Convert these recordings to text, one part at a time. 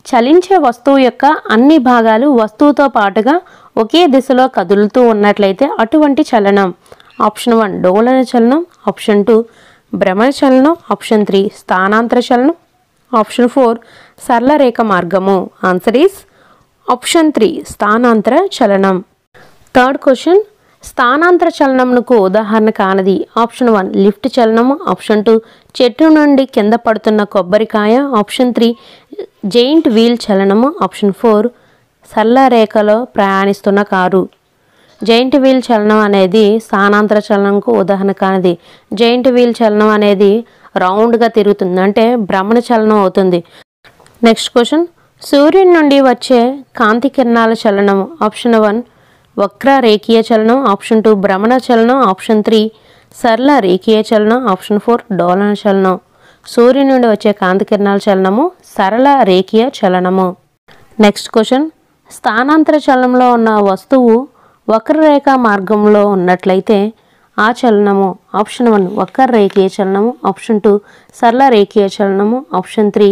చలించే వస్తువు యొక్క అన్ని భాగాలు వస్తువుతో పాటుగా ఒకే దిశలో కదులుతూ ఉన్నట్లయితే అటువంటి చలనం ఆప్షన్ వన్ డోలన చలనం ఆప్షన్ టూ భ్రమణ చలనం ఆప్షన్ త్రీ స్థానాంతర చలనం ఆప్షన్ ఫోర్ సరళ రేఖ మార్గము ఆన్సర్ ఈస్ ఆప్షన్ త్రీ స్థానాంతర చలనం థర్డ్ క్వశ్చన్ స్థానాంతర చలనంకు ఉదాహరణ కానది ఆప్షన్ వన్ లిఫ్ట్ చలనము ఆప్షన్ టూ చెట్టు నుండి కింద పడుతున్న కొబ్బరికాయ ఆప్షన్ త్రీ జెయింట్ వీల్ చలనము ఆప్షన్ ఫోర్ సరళ రేఖలో ప్రయాణిస్తున్న కారు జైంట్ వీల్ చలనం అనేది స్థానాంతర చలనంకు ఉదాహరణ కానిది జైంట్ వీల్ చలనం అనేది రౌండ్గా తిరుగుతుంది అంటే భ్రమణ చలనం అవుతుంది నెక్స్ట్ క్వశ్చన్ సూర్యుని నుండి వచ్చే కాంతి కిరణాల చలనం ఆప్షన్ వన్ వక్ర రేఖీయ చలనం ఆప్షన్ టూ భ్రమణ చలనం ఆప్షన్ త్రీ సరళ రేఖీయ చలనం ఆప్షన్ ఫోర్ డోలన చలనం సూర్యుని నుండి వచ్చే కాంతి కిరణాల చలనము సరళ రేఖీయ చలనము నెక్స్ట్ క్వశ్చన్ స్థానాంతర చలనంలో ఉన్న వస్తువు వక్రరేఖ మార్గంలో ఉన్నట్లయితే ఆ చలనము ఆప్షన్ వన్ వక్ర రేఖీయ చలనము ఆప్షన్ టూ సరళ రేఖీయ చలనము ఆప్షన్ త్రీ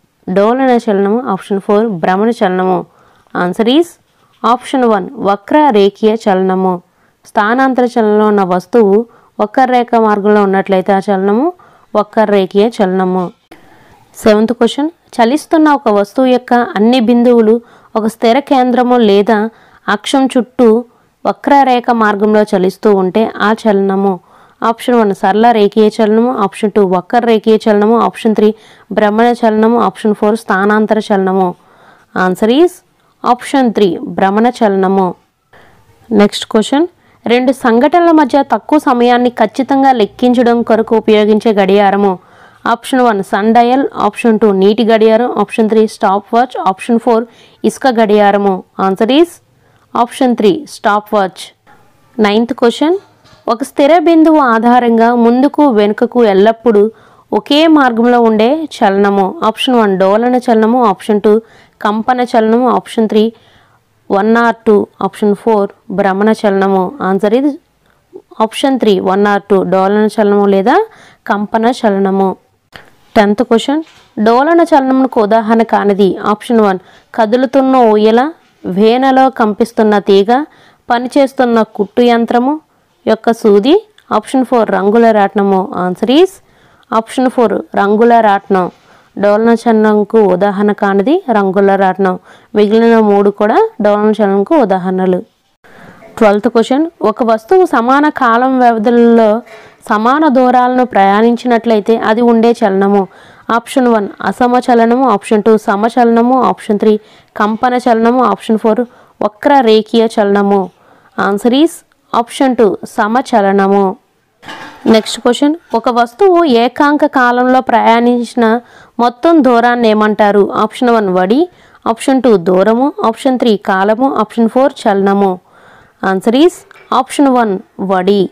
డోలన చలనము ఆప్షన్ ఫోర్ భ్రమణ చలనము ఆన్సర్ ఈస్ ఆప్షన్ వన్ వక్ర రేఖీయ చలనము స్థానాంతర చలనంలో ఉన్న వస్తువు వక్ర రేఖ మార్గంలో ఉన్నట్లయితే ఆ చలనము వక్ర రేఖీయ చలనము సెవెంత్ క్వశ్చన్ చలిస్తున్న ఒక వస్తువు యొక్క అన్ని బిందువులు ఒక స్థిర కేంద్రము లేదా అక్షం చుట్టూ వక్రరేఖ మార్గంలో చలిస్తూ ఉంటే ఆ చలనము ఆప్షన్ వన్ సరళ రేఖీయ చలనము ఆప్షన్ టూ వక్ర రేఖీయ చలనము ఆప్షన్ త్రీ భ్రమణ చలనము ఆప్షన్ ఫోర్ స్థానాంతర చలనము ఆన్సర్ ఈస్ ఆప్షన్ త్రీ భ్రమణ చలనము నెక్స్ట్ క్వశ్చన్ రెండు సంఘటనల మధ్య తక్కువ సమయాన్ని ఖచ్చితంగా లెక్కించడం కొరకు ఉపయోగించే గడియారము option one sun dial option two నీటి గడియారం option three stop watch option four ఇసుక గడియారము answer is option three stop watch ninth question ఒక స్థిర బిందువు ఆధారంగా ముందుకు వెనుకకు ఎల్లప్పుడూ ఒకే మార్గంలో ఉండే చలనము ఆప్షన్ వన్ డోలన చలనము ఆప్షన్ టూ కంపన చలనము option three one or two option four భ్రమణ చలనము ఆన్సర్ ఇది option three one or two డోలన చలనము లేదా కంపన చలనము టెన్త్ క్వశ్చన్ డోలన చలనమునకు ఉదాహరణ కానిది ఆప్షన్ వన్ కదులుతున్న ఊయల వేనలో కంపిస్తున్న తీగ పనిచేస్తున్న కుట్టు యంత్రము యొక్క సూది ఆప్షన్ ఫోర్ రంగుల రాట్నము ఆన్సర్ ఈస్ ఆప్షన్ ఫోర్ రంగుల రాట్నం డోలన చలనంకు ఉదాహరణ కానిది రంగుల రాట్నం మిగిలిన మూడు కూడా డోలన చలనంకు ఉదాహరణలు ట్వెల్త్ క్వశ్చన్ ఒక వస్తువు సమాన కాలం వ్యవధులలో సమాన దూరాలను ప్రయాణించినట్లయితే అది ఉండే చలనము ఆప్షన్ వన్ అసమ చలనము ఆప్షన్ టూ సమచలనము ఆప్షన్ త్రీ కంపన చలనము ఆప్షన్ ఫోర్ వక్ర రేఖీయ చలనము ఆన్సర్ ఈస్ ఆప్షన్ టూ సమచలనము నెక్స్ట్ క్వశ్చన్ ఒక వస్తువు ఏకాంక కాలంలో ప్రయాణించిన మొత్తం దూరాన్ని ఏమంటారు ఆప్షన్ వన్ వడి ఆప్షన్ టూ దూరము ఆప్షన్ త్రీ కాలము ఆప్షన్ ఫోర్ చలనము ఆన్సర్ ఈస్ ఆప్షన్ వన్ వడి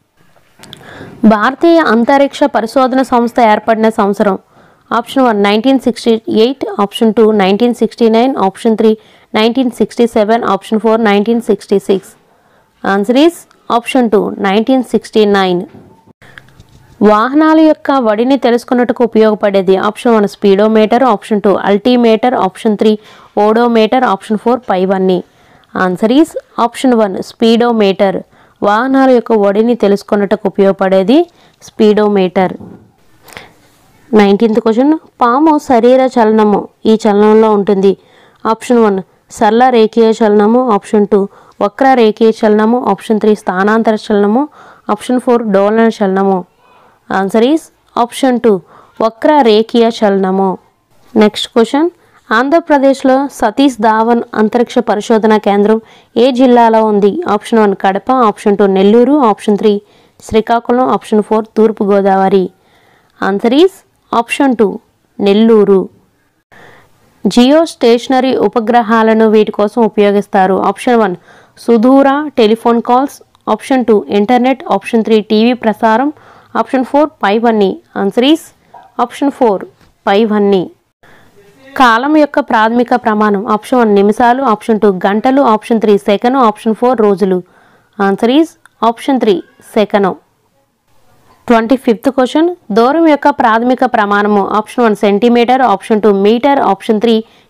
భారతీయ అంతరిక్ష పరిశోధన సంస్థ ఏర్పడిన సంవత్సరం option one nineteen sixty eight option two nineteen sixty nine option three nineteen sixty seven option four nineteen sixty six answer is option two nineteen sixty nine వాహనాల యొక్క వడిని తెలుసుకున్నట్టుకు ఉపయోగపడేది option one speedometer option two altimeter option three odometer option four పైవన్నీ answer is option one speedometer వాహనాల యొక్క వడిని తెలుసుకున్నట్టుకు ఉపయోగపడేది స్పీడోమీటర్ నైన్టీన్త్ క్వశ్చన్ పాము శరీర చలనము ఈ చలనంలో ఉంటుంది ఆప్షన్ వన్ సరళ రేఖీయ చలనము ఆప్షన్ టూ వక్ర రేఖీయ చలనము ఆప్షన్ త్రీ స్థానాంతర చలనము ఆప్షన్ ఫోర్ డోలన చలనము ఆన్సర్ ఈస్ ఆప్షన్ టూ వక్ర రేఖీయ చలనము నెక్స్ట్ క్వశ్చన్ ఆంధ్రప్రదేశ్లో సతీష్ ధావన్ అంతరిక్ష పరిశోధన కేంద్రం ఏ జిల్లాలో ఉంది option one Kadapa option two Nellore option three Srikakulam option four తూర్పుగోదావరి answer is option two Nellore geo stationary ఉపగ్రహాలను వీటి కోసం ఉపయోగిస్తారు ఆప్షన్ వన్ సుదూర telephone calls option two internet option three TV ప్రసారం ఆప్షన్ ఫోర్ పైవన్నీ ఆన్సర్ ఈస్ ఆప్షన్ ఫోర్ పైవన్నీ కాలం యొక్క ప్రాథమిక ప్రమాణం ఆప్షన్ వన్ నిమిషాలు ఆప్షన్ టూ గంటలు option three second option four రోజులు answer is option three second twenty fifth question దూరం యొక్క ప్రాథమిక ప్రమాణము option one centimetre option two metre option three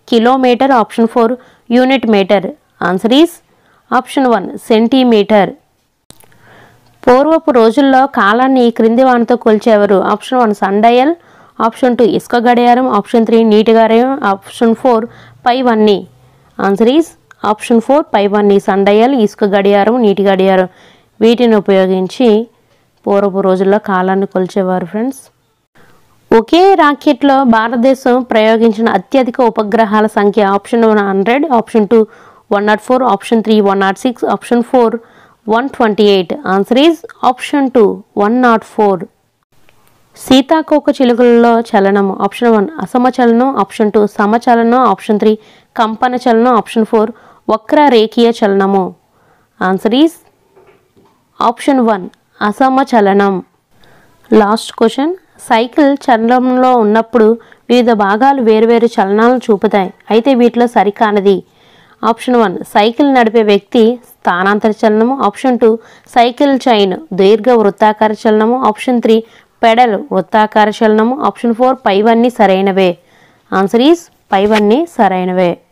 kilometre option four unit metre answer is option one centimetre పూర్వపు రోజుల్లో కాలాన్ని ఈ క్రింది వానితో కొలిచేవారు option one sundial option two ఇసుక గడియారం ఆప్షన్ త్రీ నీటి గడియారం ఆప్షన్ ఫోర్ పైవన్నీ ఆన్సర్ ఈస్ ఆప్షన్ ఫోర్ పైవన్నీ సండయల్ ఇసుక గడియారం నీటి గడియారం వీటిని ఉపయోగించి పూర్వపు రోజుల్లో కాలాన్ని కొలిచేవారు ఫ్రెండ్స్ ఒకే రాకెట్లో భారతదేశం ప్రయోగించిన అత్యధిక ఉపగ్రహాల సంఖ్య option one hundred option two one nought four option three one nought six option four one twenty eight answer is option two one nought four సీతాకోక చిలుకలలో చలనం ఆప్షన్ వన్ అసమచలనం ఆప్షన్ టూ సమచలనం ఆప్షన్ త్రీ కంపన చలనం option four వక్ర రేఖీయ చలనము ఆన్సర్ ఈజ్ ఆప్షన్ వన్ అసమచలనం లాస్ట్ క్వశ్చన్ సైకిల్ చలనంలో ఉన్నప్పుడు వివిధ భాగాలు వేరువేరు చలనాలను చూపుతాయి అయితే వీటిలో సరికానది ఆప్షన్ వన్ సైకిల్ నడిపే వ్యక్తి స్థానాంతర చలనము ఆప్షన్ టూ సైకిల్ చైన్ దీర్ఘ వృత్తాకార చలనము ఆప్షన్ త్రీ పెడల్ వృత్తాకార చలనము ఆప్షన్ ఫోర్ పైవన్నీ సరైనవే ఆన్సర్ ఈస్ పైవన్నీ సరైనవే